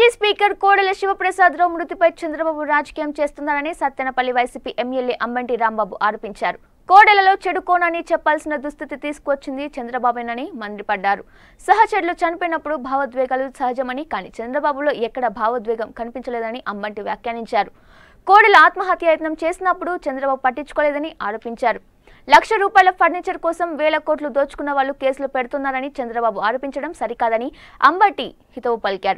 మాజీ స్పీకర్ కోడెల శివప్రసాదరావు మృతిపై చంద్రబాబు రాజకీయం చేస్తున్నారని సత్తెనపల్లి వైసీపీ ఎమ్మెల్యే అంబంటి రాంబాబు ఆరోపించారు కోడెలలో చెడు కోణాన్ని చెప్పాల్సిన దుస్థితి తీసుకొచ్చింది చంద్రబాబేనని మండిపడ్డారు సహచరులు చనిపోయినప్పుడు భావోద్వేగాలు సహజమని కానీ చంద్రబాబులో ఎక్కడ భావోద్వేగం కనిపించలేదని అంబంటి వ్యాఖ్యానించారు కోడెల ఆత్మహత్య యత్నం చేసినప్పుడు చంద్రబాబు పట్టించుకోలేదని ఆరోపించారు లక్ష రూపాయల ఫర్నిచర్ కోసం వేల కోట్లు దోచుకున్న వాళ్ళు కేసులు పెడుతున్నారని చంద్రబాబు ఆరోపించడం సరికాదని అంబటి హితవు పలికారు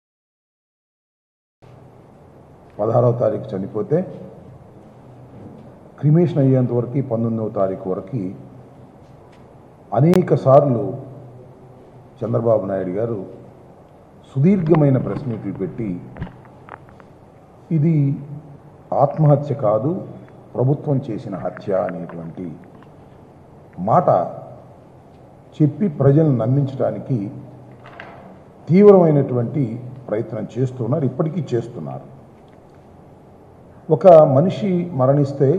పదహారవ తారీఖు చనిపోతే క్రిమేషన్ అయ్యేంత వరకు పంతొమ్మిదవ తారీఖు వరకు అనేక సార్లు చంద్రబాబు నాయుడు గారు సుదీర్ఘమైన ప్రెస్ మీట్లు పెట్టి ఇది ఆత్మహత్య కాదు ప్రభుత్వం చేసిన హత్య అనేటువంటి మాట చెప్పి ప్రజలను నమ్మించడానికి తీవ్రమైనటువంటి ప్రయత్నం చేస్తున్నారు ఇప్పటికీ చేస్తున్నారు ఒక మనిషి మరణిస్తే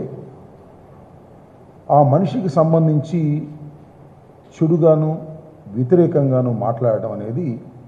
ఆ మనిషికి సంబంధించి చెడుగాను వ్యతిరేకంగాను మాట్లాడటం అనేది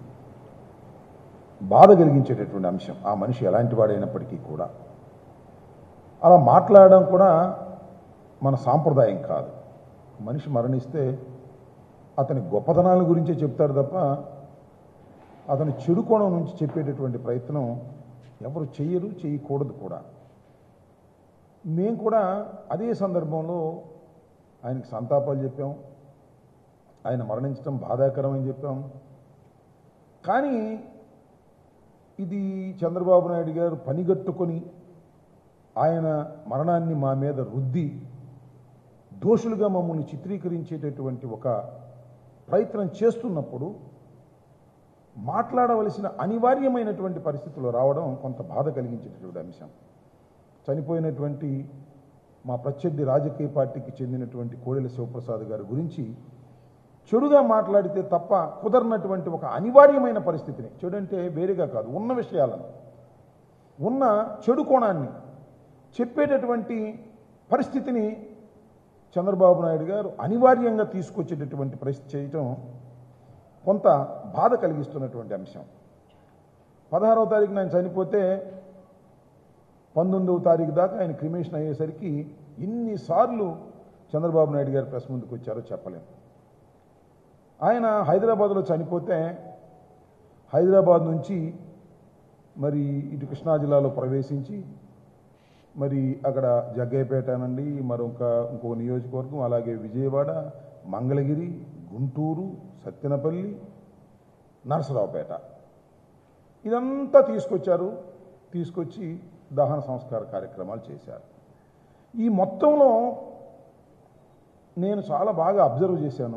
బాధ కలిగించేటటువంటి అంశం ఆ మనిషి ఎలాంటి వాడైనప్పటికీ కూడా అలా మాట్లాడడం కూడా మన సాంప్రదాయం కాదు మనిషి మరణిస్తే అతని గొప్పతనాల గురించే చెప్తారు తప్ప అతని చెడు కోణం నుంచి చెప్పేటటువంటి ప్రయత్నం ఎవరు చెయ్యరు చేయకూడదు కూడా మేము కూడా అదే సందర్భంలో ఆయనకి సంతాపాలు చెప్పాం ఆయన మరణించడం బాధాకరం అని చెప్పాం కానీ ఇది చంద్రబాబు నాయుడు గారు పనిగట్టుకొని ఆయన మరణాన్ని మా మీద రుద్ది దోషులుగా మమ్మల్ని చిత్రీకరించేటటువంటి ఒక ప్రయత్నం చేస్తున్నప్పుడు మాట్లాడవలసిన అనివార్యమైనటువంటి పరిస్థితులు రావడం కొంత బాధ కలిగించేటటువంటి అంశం చనిపోయినటువంటి మా ప్రత్యర్థి రాజకీయ పార్టీకి చెందినటువంటి కోడెల శివప్రసాద్ గారి గురించి చెడుగా మాట్లాడితే తప్ప కుదరనటువంటి ఒక అనివార్యమైన పరిస్థితిని చెడు అంటే వేరేగా కాదు ఉన్న విషయాలను ఉన్న చెడు కోణాన్ని చెప్పేటటువంటి పరిస్థితిని చంద్రబాబు నాయుడు గారు అనివార్యంగా తీసుకొచ్చేటటువంటి పరిస్థితి చేయటం కొంత బాధ కలిగిస్తున్నటువంటి అంశం పదహారవ తారీఖున ఆయన చనిపోతే పంతొమ్మిదవ తారీఖు దాకా ఆయన క్రిమేషన్ అయ్యేసరికి ఇన్నిసార్లు చంద్రబాబు నాయుడు గారు ప్రెస్ ముందుకు వచ్చారో చెప్పలేము ఆయన హైదరాబాద్లో చనిపోతే హైదరాబాద్ నుంచి మరి ఇటు కృష్ణా జిల్లాలో ప్రవేశించి మరి అక్కడ జగ్గయ్యపేట అనండి మరొక ఇంకో నియోజకవర్గం అలాగే విజయవాడ మంగళగిరి గుంటూరు సత్తెనపల్లి నరసరావుపేట ఇదంతా తీసుకొచ్చారు తీసుకొచ్చి దహన సంస్కార కార్యక్రమాలు చేశారు ఈ మొత్తంలో నేను చాలా బాగా అబ్జర్వ్ చేశాను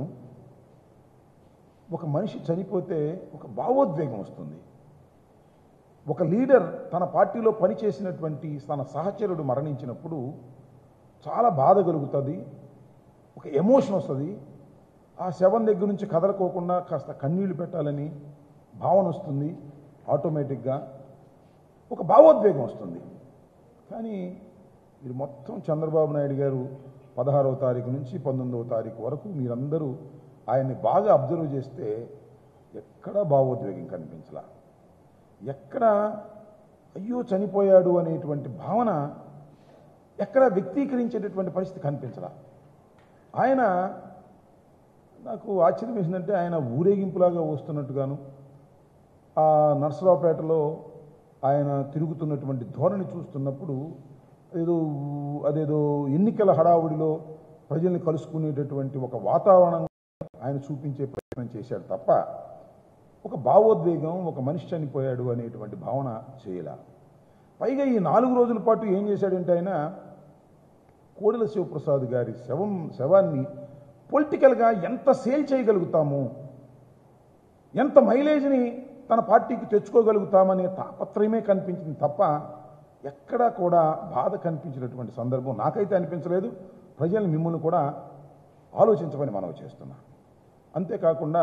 ఒక మనిషి చనిపోతే ఒక భావోద్వేగం వస్తుంది ఒక లీడర్ తన పార్టీలో పనిచేసినటువంటి తన సహచరుడు మరణించినప్పుడు చాలా బాధ కలుగుతుంది ఒక ఎమోషన్ వస్తుంది ఆ శవం దగ్గర నుంచి కదలకోకుండా కాస్త కన్నీళ్లు పెట్టాలని భావన వస్తుంది ఆటోమేటిక్గా ఒక భావోద్వేగం వస్తుంది కానీ మీరు మొత్తం చంద్రబాబు నాయుడు గారు పదహారవ తారీఖు నుంచి పంతొమ్మిదవ తారీఖు వరకు మీరందరూ ఆయన్ని బాగా అబ్జర్వ్ చేస్తే ఎక్కడా భావోద్వేగం కనిపించలా ఎక్కడ అయ్యో చనిపోయాడు అనేటువంటి భావన ఎక్కడ వ్యక్తీకరించేటటువంటి పరిస్థితి కనిపించలా ఆయన నాకు ఆశ్చర్యం వేసిందంటే ఆయన ఊరేగింపులాగా వస్తున్నట్టుగాను ఆ నర్సరావుపేటలో ఆయన తిరుగుతున్నటువంటి ధోరణి చూస్తున్నప్పుడు ఏదో అదేదో ఎన్నికల హడావుడిలో ప్రజల్ని కలుసుకునేటటువంటి ఒక వాతావరణం ఆయన చూపించే ప్రయత్నం చేశాడు తప్ప ఒక భావోద్వేగం ఒక మనిషి చనిపోయాడు అనేటువంటి భావన చేయలే పైగా ఈ నాలుగు రోజుల పాటు ఏం చేశాడంటే ఆయన కోడెల శివప్రసాద్ గారి శవం శవాన్ని పొలిటికల్గా ఎంత సేల్ చేయగలుగుతాము ఎంత మైలేజ్ని తన పార్టీకి తెచ్చుకోగలుగుతామనే తాపత్రయమే కనిపించింది తప్ప ఎక్కడా కూడా బాధ కనిపించినటువంటి సందర్భం నాకైతే అనిపించలేదు ప్రజలు మిమ్మల్ని కూడా ఆలోచించమని మనవి చేస్తున్నా అంతేకాకుండా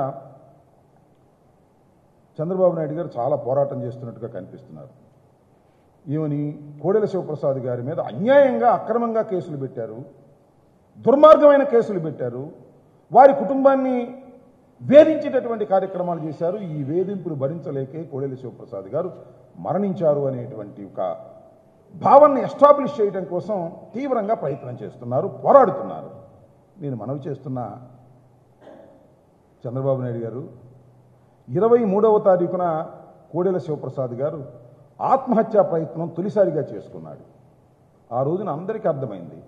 చంద్రబాబు నాయుడు గారు చాలా పోరాటం చేస్తున్నట్టుగా కనిపిస్తున్నారు ఈమెని కోడెల శివప్రసాద్ గారి మీద అన్యాయంగా అక్రమంగా కేసులు పెట్టారు దుర్మార్గమైన కేసులు పెట్టారు వారి కుటుంబాన్ని వేధించేటటువంటి కార్యక్రమాలు చేశారు ఈ వేధింపులు భరించలేకే కోడెల శివప్రసాద్ గారు మరణించారు అనేటువంటి ఒక భావాన్ని ఎస్టాబ్లిష్ చేయడం కోసం తీవ్రంగా ప్రయత్నం చేస్తున్నారు పోరాడుతున్నారు నేను మనవి చేస్తున్నా చంద్రబాబు నాయుడు గారు ఇరవై మూడవ తారీఖున కోడెల శివప్రసాద్ గారు ఆత్మహత్యా ప్రయత్నం తొలిసారిగా చేసుకున్నాడు ఆ రోజున అందరికీ అర్థమైంది